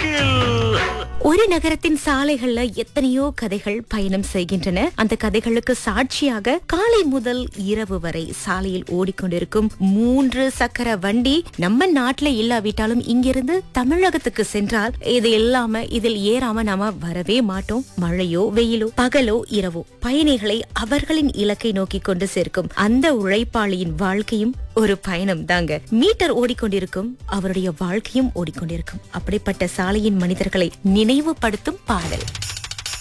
தூக்கில் ஒரு நகரத்தின் சாலைகள்ல எத்தனையோ கதைகள் பயணம் செய்கின்றன அந்த கதைகளுக்கு சாட்சியாக காலை முதல் இரவு வரை சாலையில் ஓடிக்கொண்டிருக்கும் மூன்று சக்கர வண்டி நம்ம நாட்டுல இல்லாவிட்டாலும் இங்கிருந்து தமிழகத்துக்கு சென்றால் இது இல்லாம இதில் ஏறாம நாம வரவே மாட்டோம் மழையோ வெயிலோ பகலோ இரவோ பயணிகளை அவர்களின் இலக்கை நோக்கி கொண்டு சேர்க்கும் அந்த உழைப்பாளியின் வாழ்க்கையும் ஒரு பயணம் தாங்க மீட்டர் ஓடிக்கொண்டிருக்கும் அவருடைய வாழ்க்கையும் ஓடிக்கொண்டிருக்கும் அப்படிப்பட்ட சாலையின் மனிதர்களை நினைவுபடுத்தும் பாடல்